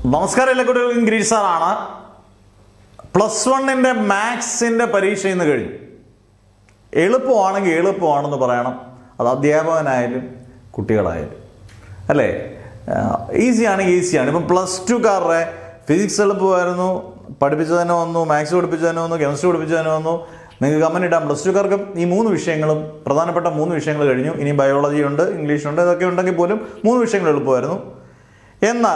നമസ്കാരം എല്ലാ കുട്ടികൾക്കും ഗിരീഷ് സാറാണ് പ്ലസ് വണ്ണിൻ്റെ മാത്സിൻ്റെ പരീക്ഷ ഇന്ന് കഴിഞ്ഞു എളുപ്പമാണെങ്കിൽ എളുപ്പമാണെന്ന് പറയണം അത് അധ്യാപകനായാലും കുട്ടികളായാലും അല്ലേ ഈസി ആണെങ്കിൽ ഈസിയാണ് ഇപ്പം പ്ലസ് ടുക്കാരുടെ ഫിസിക്സ് എളുപ്പമായിരുന്നു പഠിപ്പിച്ചു തന്നെ വന്നു മാത്സ് പഠിപ്പിച്ചു തന്നെ വന്നു കെമിസ്ട്രി പഠിപ്പിച്ചു തന്നെ വന്നു നിങ്ങൾക്ക് കമൻറ്റ് ഇടാം പ്ലസ് ടുക്കാർക്ക് ഈ മൂന്ന് വിഷയങ്ങളും പ്രധാനപ്പെട്ട മൂന്ന് വിഷയങ്ങൾ കഴിഞ്ഞു ഇനി ബയോളജി ഉണ്ട് ഇംഗ്ലീഷ് ഉണ്ട് ഇതൊക്കെ ഉണ്ടെങ്കിൽ പോലും മൂന്ന് വിഷയങ്ങൾ എളുപ്പമായിരുന്നു എന്നാൽ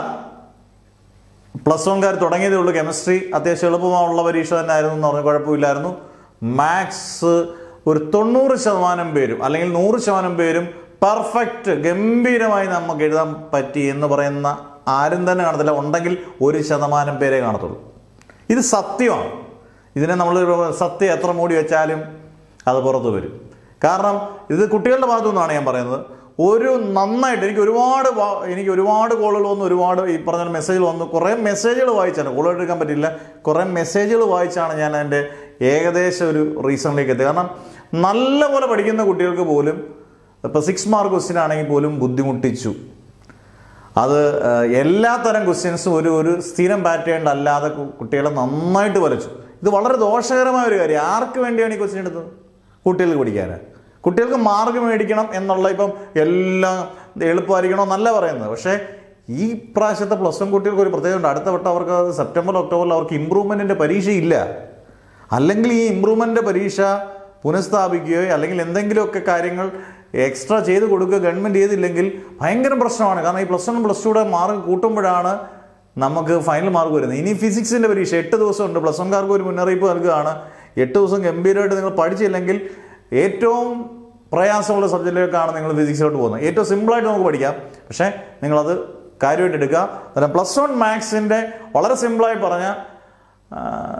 പ്ലസ് വൺകാർ തുടങ്ങിയതേ ഉള്ളൂ കെമിസ്ട്രി അത്യാവശ്യം എളുപ്പമുള്ള പരീക്ഷ തന്നെ ആയിരുന്നു എന്ന് പറഞ്ഞ കുഴപ്പമില്ലായിരുന്നു മാത്സ് ഒരു തൊണ്ണൂറ് ശതമാനം പേരും അല്ലെങ്കിൽ നൂറ് ശതമാനം പേരും പെർഫെക്റ്റ് ഗംഭീരമായി നമുക്ക് എഴുതാൻ പറ്റി എന്ന് പറയുന്ന ആരും തന്നെ കാണത്തില്ല ഉണ്ടെങ്കിൽ ഒരു ശതമാനം പേരെ കാണത്തുള്ളൂ ഇത് സത്യമാണ് ഇതിനെ നമ്മൾ സത്യം എത്ര മൂടി വെച്ചാലും അത് പുറത്തു വരും കാരണം ഇത് കുട്ടികളുടെ ഭാഗത്തു നിന്നാണ് ഞാൻ പറയുന്നത് ഒരു നന്നായിട്ട് എനിക്ക് ഒരുപാട് വാ- എനിക്ക് ഒരുപാട് കോളുകൾ വന്നു ഒരുപാട് ഈ പറഞ്ഞ മെസ്സേജുകൾ വന്നു കുറേ മെസ്സേജുകൾ വായിച്ചാണ് കോൾ എടുക്കാൻ പറ്റില്ല കുറേ മെസ്സേജുകൾ വായിച്ചാണ് ഞാൻ എൻ്റെ ഏകദേശം ഒരു റീസണിലേക്ക് എത്തിയത് കാരണം നല്ലപോലെ പഠിക്കുന്ന കുട്ടികൾക്ക് പോലും ഇപ്പോൾ സിക്സ് മാർക്ക് ക്വസ്റ്റ്യൻ ആണെങ്കിൽ പോലും ബുദ്ധിമുട്ടിച്ചു അത് ഏഹ്, എല്ലാ തരം ക്വസ്റ്റ്യൻസും ഒരു ഒരു സ്ഥിരം പാറ്റേൺ അല്ലാതെ കു- കുട്ടികളെ നന്നായിട്ട് വരച്ചു ഇത് വളരെ ദോഷകരമായ ഒരു കാര്യം ആർക്ക് വേണ്ടിയാണ് ഈ ക്വസ്റ്റ്യൻ എടുത്തത് കുട്ടികൾക്ക് പഠിക്കാനാണ് കുട്ടികൾക്ക് മാർക്ക് മേടിക്കണം എന്നുള്ള ഇപ്പം എല്ലാം എളുപ്പമായിരിക്കണം എന്നല്ല പറയുന്നത് പക്ഷേ ഈ പ്രാവശ്യത്തെ പ്ലസ് വൺ കുട്ടികൾക്ക് ഒരു പ്രത്യേകത ഉണ്ട് അടുത്ത വട്ടം അവർക്ക് അത് സെപ്റ്റംബർ ഒക്ടോബറിൽ അവർക്ക് ഇമ്പ്രൂവ്മെൻറ്റിൻ്റെ പരീക്ഷയില്ല അല്ലെങ്കിൽ ഈ ഇമ്പ്രൂവ്മെൻ്റ് പരീക്ഷ പുനഃസ്ഥാപിക്കുകയോ അല്ലെങ്കിൽ എന്തെങ്കിലുമൊക്കെ കാര്യങ്ങൾ എക്സ്ട്രാ ചെയ്ത് കൊടുക്കുക ഗവൺമെൻറ് ചെയ്തില്ലെങ്കിൽ ഭയങ്കര പ്രശ്നമാണ് കാരണം ഈ പ്ലസ് വൺ പ്ലസ് ടുയുടെ മാർക്ക് കൂട്ടുമ്പോഴാണ് നമുക്ക് ഫൈനൽ മാർക്ക് വരുന്നത് ഇനി ഫിസിക്സിൻ്റെ പരീക്ഷ എട്ട് ദിവസമുണ്ട് പ്ലസ് വൺകാർക്ക് ഒരു മുന്നറിയിപ്പ് നൽകുകയാണ് എട്ട് ദിവസം ഗംഭീരമായിട്ട് നിങ്ങൾ പഠിച്ചില്ലെങ്കിൽ ഏറ്റവും പ്രയാസമുള്ള സബ്ജക്റ്റിലേക്കാണ് നിങ്ങൾ ഫിസിക്സിലോട്ട് പോകുന്നത് ഏറ്റവും സിമ്പിളായിട്ട് നമുക്ക് പഠിക്കാം പക്ഷേ നിങ്ങളത് കാര്യമായിട്ട് എടുക്കുക അന്നേരം പ്ലസ് വൺ മാത്സിൻ്റെ വളരെ സിമ്പിളായി പറഞ്ഞ ആ,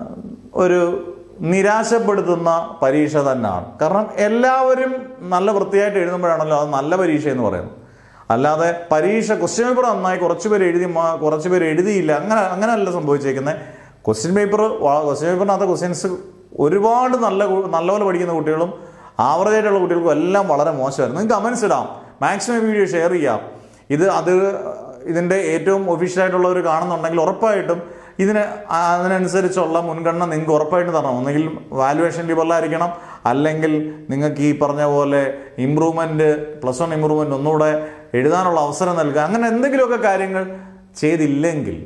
ഒരു നിരാശപ്പെടുത്തുന്ന പരീക്ഷ തന്നെയാണ് കാരണം എല്ലാവരും നല്ല വൃത്തിയായിട്ട് എഴുതുമ്പോഴാണല്ലോ അത് നല്ല പരീക്ഷ എന്ന് പറയുന്നത് അല്ലാതെ പരീക്ഷ ക്വസ്റ്റ്യൻ പേപ്പർ നന്നായി കുറച്ച് പേര് എഴുതി മാ- കുറച്ച് പേര് എഴുതിയില്ല അങ്ങനെ അങ്ങനെയല്ല സംഭവിച്ചേക്കുന്നത് ക്വസ്റ്റ്യൻ പേപ്പർ ക്വസ്റ്റ്യൻ പേപ്പറിനകത്ത് ക്വസ്റ്റ്യൻസ് ഒരുപാട് നല്ല കു- നല്ലപോലെ പഠിക്കുന്ന കുട്ടികളും ആവറേജ് ആയിട്ടുള്ള കുട്ടികൾക്കും എല്ലാം വളരെ മോശമായിരുന്നു നിങ്ങൾക്ക് കമൻസ് ഇടാം മാക്സിമം വീഡിയോ ഷെയർ ചെയ്യാം ഇത് അത് ഇതിൻ്റെ ഏറ്റവും ഒഫീഷ്യലായിട്ടുള്ളവർ കാണുന്നുണ്ടെങ്കിൽ ഉറപ്പായിട്ടും ഇതിന് ആ- അതിനനുസരിച്ചുള്ള മുൻഗണന നിങ്ങൾക്ക് ഉറപ്പായിട്ടും തരണം ഒന്നുകിൽ വാലുവേഷൻ ലിബറലായിരിക്കണം അല്ലെങ്കിൽ നിങ്ങൾക്ക് ഈ പറഞ്ഞ പോലെ ഇമ്പ്രൂവ്മെൻറ്റ് പ്ലസ് വൺ ഇമ്പ്രൂവ്മെൻറ്റ് ഒന്നുകൂടെ എഴുതാനുള്ള അവസരം നൽകുക അങ്ങനെ എന്തെങ്കിലുമൊക്കെ കാര്യങ്ങൾ ചെയ്തില്ലെങ്കിൽ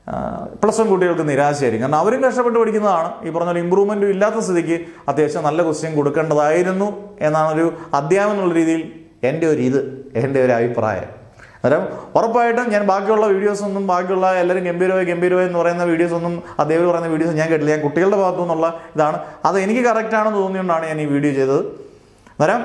പ്ലസ് വൺ കുട്ടികൾക്ക് നിരാശയായിരിക്കും കാരണം അവരും കഷ്ടപ്പെട്ട് പഠിക്കുന്നതാണ് ഈ പറഞ്ഞ പോലെ ഇമ്പ്രൂവ്മെൻറ്റും ഇല്ലാത്ത സ്ഥിതിക്ക് അത്യാവശ്യം നല്ല ക്വസ്റ്റ്യൻ കൊടുക്കേണ്ടതായിരുന്നു എന്നാണ് ഒരു അധ്യാപനം എന്നുള്ള രീതിയിൽ എൻ്റെ ഒരു ഇത് എൻ്റെ ഒരു അഭിപ്രായം അന്നേരം ഉറപ്പായിട്ടും ഞാൻ ബാക്കിയുള്ള വീഡിയോസ് ഒന്നും ബാക്കിയുള്ള എല്ലാവരും ഗംഭീരമായി ഗംഭീരമായി എന്ന് പറയുന്ന വീഡിയോസ് ഒന്നും അദ്ദേഹം പറയുന്ന വീഡിയോസ് ഞാൻ കേട്ടില്ല ഞാൻ കുട്ടികളുടെ ഭാഗത്തു നിന്നുള്ള ഇതാണ് അത് എനിക്ക് കറക്റ്റ് ആണെന്ന് തോന്നിയുകൊണ്ടാണ് ഞാൻ ഈ വീഡിയോ ചെയ്തത് അന്നേരം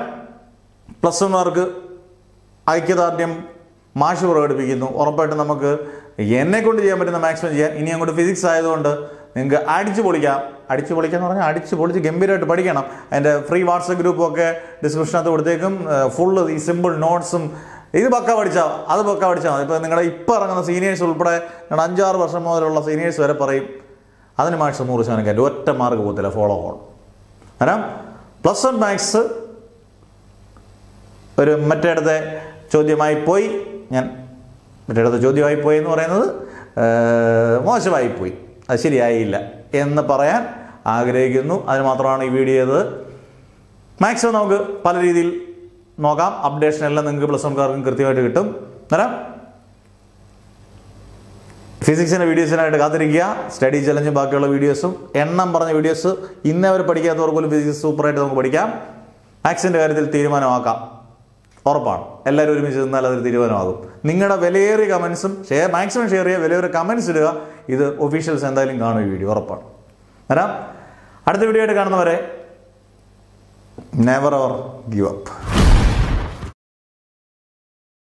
പ്ലസ് വൺമാർക്ക് ഐക്യദാർഢ്യം മാഷ് പ്രകടിപ്പിക്കുന്നു ഉറപ്പായിട്ടും നമുക്ക് എന്നെ കൊണ്ട് ചെയ്യാൻ പറ്റുന്ന മാക്സിമം ചെയ്യാം ഇനി അങ്ങോട്ട് ഫിസിക്സ് ആയതുകൊണ്ട് നിങ്ങൾക്ക് അടിച്ചു പൊളിക്കാം അടിച്ചു പൊളിക്കുക എന്ന് പറഞ്ഞാൽ അടിച്ചു പൊളിച്ച് ഗംഭീരമായിട്ട് പഠിക്കണം അതിൻ്റെ ഫ്രീ വാട്സപ്പ് ഗ്രൂപ്പൊക്കെ ഡിസ്ക്രിപ്ഷനകത്ത് കൊടുത്തേക്കും ഫുള്ള് ഈ സിമ്പിൾ നോട്ട്സും ഇത് പക്ക പഠിച്ചാൽ അത് പക്ക പഠിച്ചാൽ മതി ഇപ്പോൾ നിങ്ങളുടെ ഇപ്പോൾ ഇറങ്ങുന്ന സീനിയേഴ്സ് ഉൾപ്പെടെ നിങ്ങളുടെ അഞ്ചാറ് വർഷം മുതലുള്ള സീനിയേഴ്സ് വരെ പറയും അതിന് മാക്സ് നൂറ് ശതമാനം കാര്യം ഒറ്റ മാർക്ക് പോകത്തില്ല ഫോളോ ഓൺ കാരണം പ്ലസ് വൺ മാത്സ് ഒരു മറ്റേടത്തെ ചോദ്യമായി പോയി ഞാൻ മറ്റേടത്തെ ചോദ്യമായി പോയി എന്ന് പറയുന്നത് ഏർ, മോശമായി പോയി അത് ശരിയായില്ല എന്ന് പറയാൻ ആഗ്രഹിക്കുന്നു അതിന് മാത്രമാണ് ഈ വീഡിയോ ചെയ്തത് മാക്സിമം നമുക്ക് പല രീതിയിൽ നോക്കാം അപ്ഡേഷൻ എല്ലാം നിങ്ങൾക്ക് പ്ലസ് വൺകാർക്കും കൃത്യമായിട്ട് കിട്ടും അന്നേരം ഫിസിക്സിൻ്റെ വീഡിയോസിനായിട്ട് കാത്തിരിക്കുക സ്റ്റഡി ചലഞ്ചും ബാക്കിയുള്ള വീഡിയോസും എണ്ണം പറഞ്ഞ വീഡിയോസ് ഇന്നേ അവർ പഠിക്കാത്തവർക്ക് പോലും ഫിസിക്സ് സൂപ്പറായിട്ട് നമുക്ക് പഠിക്കാം മാത്സിൻ്റെ കാര്യത്തിൽ തീരുമാനമാക്കാം ഉറപ്പാണ് എല്ലാവരും ഒരുമിച്ച് നിന്നാൽ അതൊരു തീരുമാനമാകും നിങ്ങളുടെ വിലയേറിയ കമൻസും ഷെയർ മാക്സിമം ഷെയർ ചെയ്യുക വിലയേറിയ കമൻസ് ഇടുക ഇത് ഒഫീഷ്യൽസ് എന്തായാലും കാണും ഈ വീഡിയോ ഉറപ്പാണ് വരാം അടുത്ത വീഡിയോ ആയിട്ട് കാണുന്നവരെ നെവർ അവർ ഗിവ് അപ്പ്